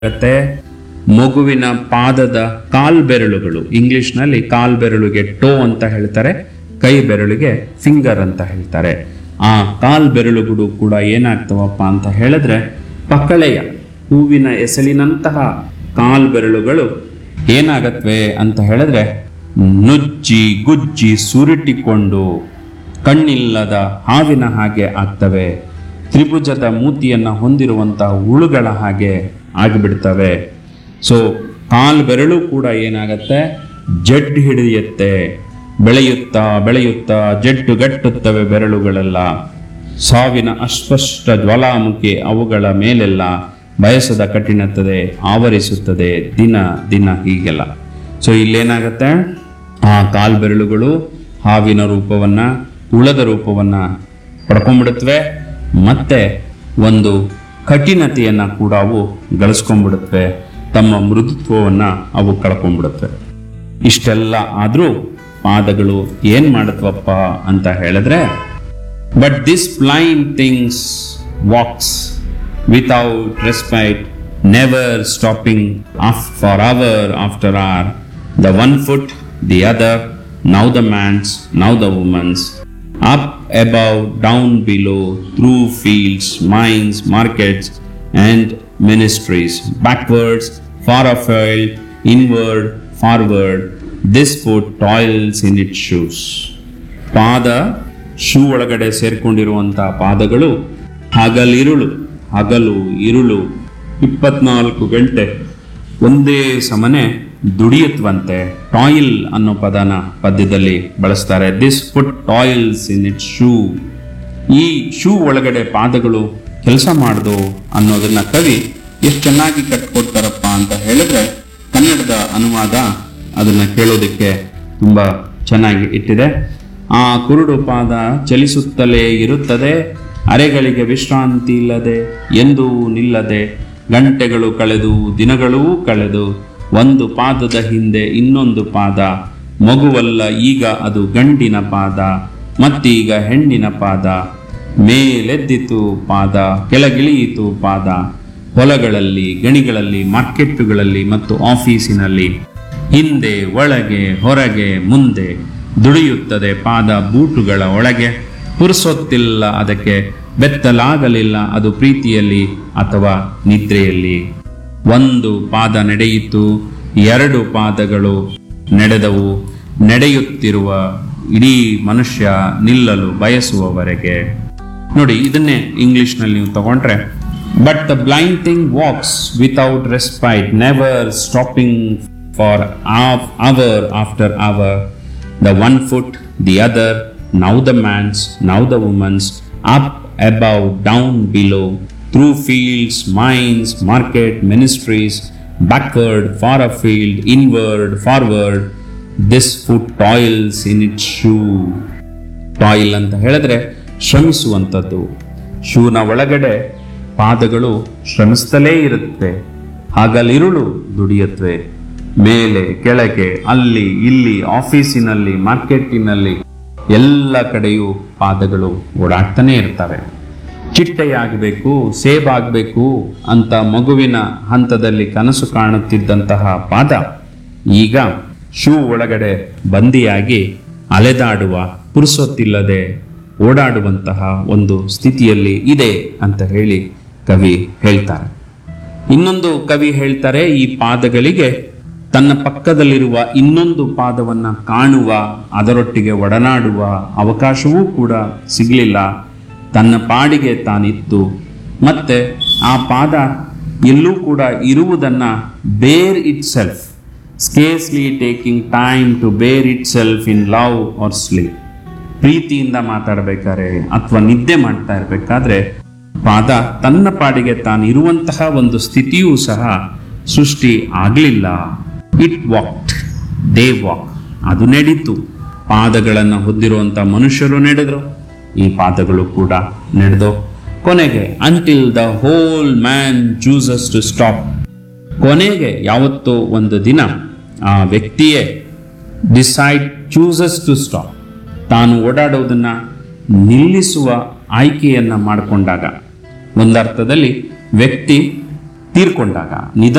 ಮತ್ತೆ ಮಗುವಿನ ಪಾದದ ಕಾಲ್ಬೆರಳುಗಳು ಇಂಗ್ಲಿಷ್ನಲ್ಲಿ ಕಾಲ್ಬೆರಳುಗೆ ಟೋ ಅಂತ ಹೇಳ್ತಾರೆ ಕೈ ಬೆರಳಿಗೆ ಫಿಂಗರ್ ಅಂತ ಹೇಳ್ತಾರೆ ಆ ಕಾಲ್ಬೆರಳುಗಳು ಕೂಡ ಏನಾಗ್ತವಪ್ಪ ಅಂತ ಹೇಳಿದ್ರೆ ಪಕಳೆಯ ಹೂವಿನ ಎಸಳಿನಂತಹ ಕಾಲ್ಬೆರಳುಗಳು ಏನಾಗತ್ವೆ ಅಂತ ಹೇಳಿದ್ರೆ ನುಜ್ಜಿ ಗುಜ್ಜಿ ಸುರುಟಿಕೊಂಡು ಕಣ್ಣಿಲ್ಲದ ಹಾವಿನ ಹಾಗೆ ಆಗ್ತವೆ ತ್ರಿಭುಜದ ಮೂತಿಯನ್ನ ಹೊಂದಿರುವಂತಹ ಹುಳುಗಳ ಹಾಗೆ ಆಗಿಬಿಡ್ತವೆ ಸೊ ಕಾಲ್ ಬೆರಳು ಕೂಡ ಏನಾಗತ್ತೆ ಜಡ್ ಹಿಡಿಯುತ್ತೆ ಬೆಳೆಯುತ್ತಾ ಬೆಳೆಯುತ್ತಾ ಜಡ್ಡು ಗಟ್ಟುತ್ತವೆ ಬೆರಳುಗಳೆಲ್ಲ ಸಾವಿನ ಅಸ್ಪಷ್ಟ ಜ್ವಾಲಾಮುಖಿ ಅವುಗಳ ಮೇಲೆಲ್ಲ ಬಯಸದ ಕಠಿಣತದೆ ಆವರಿಸುತ್ತದೆ ದಿನ ದಿನ ಹೀಗೆಲ್ಲ ಸೊ ಇಲ್ಲೇನಾಗತ್ತೆ ಆ ಕಾಲ್ ಬೆರಳುಗಳು ಹಾವಿನ ರೂಪವನ್ನ ಹುಳದ ರೂಪವನ್ನ ಪಡ್ಕೊಂಡ್ಬಿಡುತ್ತವೆ ಮತ್ತೆ ಒಂದು ಕಠಿಣತೆಯನ್ನ ಕೂಡ ಅವು ಗಳಿಸ್ಕೊಂಡ್ಬಿಡುತ್ತವೆ ತಮ್ಮ ಮೃದುತ್ವವನ್ನ ಅವು ಕಳ್ಕೊಂಡ್ಬಿಡುತ್ತವೆ ಇಷ್ಟೆಲ್ಲ ಆದ್ರೂ ಪಾದಗಳು ಏನ್ ಮಾಡತ್ವಪ್ಪ ಅಂತ ಹೇಳಿದ್ರೆ but this blind things walks without respite never stopping off for hour after hour the one foot the other now the man's now the woman's up, above, down, below, through fields, mines, markets, and ministries, backwards, far afield, inward, forward. This foot toils in its shoes. ಪಾದ shoe ಒಳಗಡೆ ಸೇರ್ಕೊಂಡಿರುವಂತಹ ಪಾದಗಳು ಹಗಲಿರುಳು ಹಗಲು ಇರುಳು ಇಪ್ಪತ್ನಾಲ್ಕು ಗಂಟೆ ಒಂದೇ ಸಮನೆ ದುಡಿಯುತ್ತವಂತೆ ಟಾಯಿಲ್ ಅನ್ನೋ ಪದನ ಪದ್ಯದಲ್ಲಿ ಬಳಸ್ತಾರೆ this foot toils in it shoe ಈ ಶೂ ಒಳಗಡೆ ಪಾದಗಳು ಕೆಲಸ ಮಾಡ್ದು ಅನ್ನೋದನ್ನ ಕವಿ ಎಷ್ಟು ಚೆನ್ನಾಗಿ ಕಟ್ಕೊಡ್ತಾರಪ್ಪ ಅಂತ ಹೇಳಿದ್ರೆ ಕನ್ನಡದ ಅನುವಾದ ಅದನ್ನ ಕೇಳೋದಕ್ಕೆ ತುಂಬಾ ಚೆನ್ನಾಗಿ ಇಟ್ಟಿದೆ ಆ ಕುರುಡು ಪಾದ ಚಲಿಸುತ್ತಲೇ ಇರುತ್ತದೆ ಅರೆಗಳಿಗೆ ವಿಶ್ರಾಂತಿ ಇಲ್ಲದೆ ಎಂದೂ ನಿಲ್ಲದೆ ಗಂಟೆಗಳು ಕಳೆದು ದಿನಗಳೂ ಕಳೆದು ಒಂದು ಪಾದದ ಹಿಂದೆ ಇನ್ನೊಂದು ಪಾದ ಮಗುವಲ್ಲ ಈಗ ಅದು ಗಂಡಿನ ಪಾದ ಮತ್ತೀಗ ಹೆಣ್ಣಿನ ಪಾದ ಮೇಲೆದ್ದಿತು ಪಾದ ಕೆಳಗಿಳಿಯಿತು ಪಾದ ಹೊಲಗಳಲ್ಲಿ ಗಣಿಗಳಲ್ಲಿ ಮಾರ್ಕೆಟ್ಟುಗಳಲ್ಲಿ ಮತ್ತು ಆಫೀಸಿನಲ್ಲಿ ಹಿಂದೆ ಒಳಗೆ ಹೊರಗೆ ಮುಂದೆ ದುಡಿಯುತ್ತದೆ ಪಾದ ಬೂಟುಗಳ ಒಳಗೆ ಪುರುಸೊತ್ತಿಲ್ಲ ಅದಕ್ಕೆ ಬೆತ್ತಲಾಗಲಿಲ್ಲ ಅದು ಪ್ರೀತಿಯಲ್ಲಿ ಅಥವಾ ನಿದ್ರೆಯಲ್ಲಿ ಒಂದು ಪಾದ ನಡೆಯಿತು ಎರಡು ಪಾದಗಳು ನಡೆದವು ನಡೆಯುತ್ತಿರುವ ಇಡೀ ಮನುಷ್ಯ ನಿಲ್ಲಲು ಬಯಸುವವರೆಗೆ ನೋಡಿ ಇದನ್ನೇ ಇಂಗ್ಲಿಷ್ನಲ್ಲಿ ನೀವು ತಗೊಂಡ್ರೆ but the blind thing walks without respite never stopping for hour after hour the one foot the other now the man's now the woman's up above, down, below, through fields, mines, market, ministries, backward, far afield, inward, forward, this foot toils in its shoe. Toil ಅಂತ ಹೇಳಿದ್ರೆ ಶ್ರಮಿಸುವಂಥದ್ದು ಶೂನ ಒಳಗಡೆ ಪಾದಗಳು ಶ್ರಮಿಸ್ತಲೇ ಇರುತ್ತೆ ಹಗಲಿರುಳು ದುಡಿಯತ್ವೆ ಮೇಲೆ ಕೆಳಗೆ ಅಲ್ಲಿ ಇಲ್ಲಿ ಆಫೀಸಿನಲ್ಲಿ ಮಾರ್ಕೆಟಿನಲ್ಲಿ ಎಲ್ಲ ಕಡೆಯೂ ಪಾದಗಳು ಓಡಾಡ್ತಾನೆ ಇರ್ತವೆ ಚಿಟ್ಟೆಯಾಗಬೇಕು ಸೇಬಾಗಬೇಕು ಅಂತ ಮಗುವಿನ ಹಂತದಲ್ಲಿ ಕನಸು ಕಾಣುತ್ತಿದ್ದಂತಹ ಪಾದ ಈಗ ಶೂ ಒಳಗಡೆ ಬಂದಿಯಾಗಿ ಅಲೆದಾಡುವ ಪುರುಸೊತ್ತಿಲ್ಲದೆ ಓಡಾಡುವಂತಹ ಒಂದು ಸ್ಥಿತಿಯಲ್ಲಿ ಇದೆ ಅಂತ ಹೇಳಿ ಕವಿ ಹೇಳ್ತಾರೆ ಇನ್ನೊಂದು ಕವಿ ಹೇಳ್ತಾರೆ ಈ ಪಾದಗಳಿಗೆ ತನ್ನ ಪಕ್ಕದಲ್ಲಿರುವ ಇನ್ನೊಂದು ಪಾದವನ್ನ ಕಾಣುವ ಅದರೊಟ್ಟಿಗೆ ಒಡನಾಡುವ ಅವಕಾಶವೂ ಕೂಡ ಸಿಗಲಿಲ್ಲ ತನ್ನ ಪಾಡಿಗೆ ತಾನಿತ್ತು ಮತ್ತೆ ಆ ಪಾದ ಎಲ್ಲೂ ಕೂಡ ಇರುವುದನ್ನ bare itself scarcely taking time to bare itself in love or sleep ಪ್ರೀತಿಯಿಂದ ಮಾತಾಡಬೇಕಾದ್ರೆ ಅಥವಾ ನಿದ್ದೆ ಮಾಡ್ತಾ ಇರಬೇಕಾದ್ರೆ ಪಾದ ತನ್ನ ಪಾಡಿಗೆ ತಾನು ಇರುವಂತಹ ಒಂದು ಸ್ಥಿತಿಯೂ ಸಹ ಸೃಷ್ಟಿ ಆಗಲಿಲ್ಲ ಇಟ್ ವಾಕ್ಡ್ ದೇ ವಾಕ್ ಅದು ನಡೀತು ಪಾದಗಳನ್ನು ಹೊಂದಿರುವಂತ ಮನುಷ್ಯರು ನಡೆದ್ರು ಈ ಪಾದಗಳು ಕೂಡ ನಡೆದು ಕೊನೆಗೆ until the whole man chooses to stop ಕೊನೆಗೆ ಯಾವತ್ತೋ ಒಂದು ದಿನ ಆ ವ್ಯಕ್ತಿಯೇ ಡಿಸೈಡ್ ಚೂಸಸ್ ಟು ಸ್ಟಾಪ್ ತಾನು ಓಡಾಡೋದನ್ನ ನಿಲ್ಲಿಸುವ ಆಯ್ಕೆಯನ್ನ ಮಾಡಿಕೊಂಡಾಗ ಒಂದರ್ಥದಲ್ಲಿ ವ್ಯಕ್ತಿ ತೀರ್ಕೊಂಡಾಗ ನಿಧನ